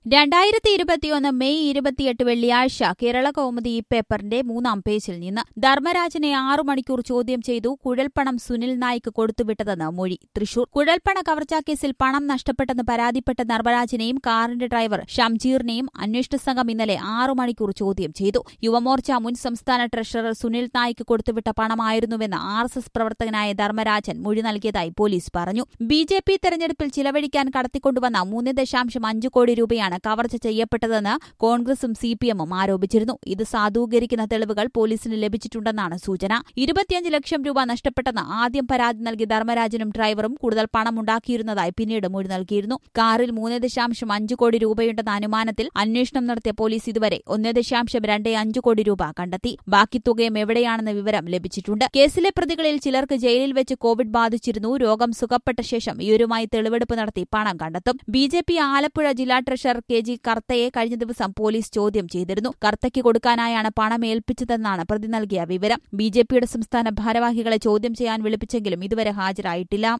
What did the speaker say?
രണ്ടായിരത്തി ഇരുപത്തിയൊന്ന് മെയ് ഇരുപത്തിയെട്ട് വെള്ളിയാഴ്ച കേരള കൗമുദി ഈ പേപ്പറിന്റെ മൂന്നാം പേജിൽ നിന്ന് ധർമ്മരാജനെ ആറു മണിക്കൂർ ചോദ്യം ചെയ്തു കുഴൽപ്പണം സുനിൽ നായിക്ക് കൊടുത്തുവിട്ടതെന്ന് മൊഴി തൃശൂർ കുഴൽപ്പണ കവർച്ചാ കേസിൽ പണം നഷ്ടപ്പെട്ടെന്ന് പരാതിപ്പെട്ട ധർമ്മരാജനെയും കാറിന്റെ ഡ്രൈവർ ഷംജീറിനെയും അന്വേഷണ സംഘം ഇന്നലെ ആറു മണിക്കൂർ ചോദ്യം ചെയ്തു യുവമോർച്ച മുൻ സംസ്ഥാന ട്രഷറർ സുനിൽ നായിക്ക് കൊടുത്തുവിട്ട പണമായിരുന്നുവെന്ന് ആർ എസ് എസ് പ്രവർത്തകനായ ധർമ്മരാജൻ മൊഴി നൽകിയതായി പോലീസ് പറഞ്ഞു ബി ജെ പി തെരഞ്ഞെടുപ്പിൽ ചിലവഴിക്കാൻ കടത്തിക്കൊണ്ടുവന്ന മൂന്ന് ദശാംശം അഞ്ച് കോടി രൂപയാണ് കവർച്ച ചെയ്യപ്പെട്ടതെന്ന് കോൺഗ്രസും സി പി എമ്മും ആരോപിച്ചിരുന്നു ഇത് സാധൂകരിക്കുന്ന തെളിവുകൾ പോലീസിന് ലഭിച്ചിട്ടുണ്ടെന്നാണ് സൂചന ഇരുപത്തിയഞ്ച് ലക്ഷം രൂപ നഷ്ടപ്പെട്ടെന്ന് ആദ്യം പരാതി നൽകി ധർമ്മരാജനും ഡ്രൈവറും കൂടുതൽ പണം ഉണ്ടാക്കിയിരുന്നതായി പിന്നീട് മൊഴി നൽകിയിരുന്നു കാറിൽ മൂന്ന് ദശാംശം അഞ്ച് കോടി രൂപയുണ്ടെന്ന അനുമാനത്തിൽ അന്വേഷണം നടത്തിയ പോലീസ് ഇതുവരെ ഒന്ന് ദശാംശം രണ്ട് അഞ്ച് കോടി രൂപ കണ്ടെത്തി ബാക്കി തുകയും എവിടെയാണെന്ന വിവരം ലഭിച്ചിട്ടുണ്ട് കേസിലെ പ്രതികളിൽ ചിലർക്ക് ജയിലിൽ വെച്ച് കോവിഡ് ബാധിച്ചിരുന്നു രോഗം സുഖപ്പെട്ട ശേഷം ഇവരുമായി തെളിവെടുപ്പ് നടത്തി പണം കണ്ടെത്തും ബി ജെ പി ആലപ്പുഴ ജില്ലാ ട്രഷറർ കെ ജി കർത്തയെ കഴിഞ്ഞ ദിവസം പോലീസ് ചോദ്യം ചെയ്തിരുന്നു കർത്തയ്ക്ക് കൊടുക്കാനായാണ് പണം ഏൽപ്പിച്ചതെന്നാണ് പ്രതി നൽകിയ വിവരം ബി ജെ പിയുടെ സംസ്ഥാന ഭാരവാഹികളെ ചോദ്യം ചെയ്യാൻ വിളിപ്പിച്ചെങ്കിലും ഇതുവരെ ഹാജരായിട്ടില്ല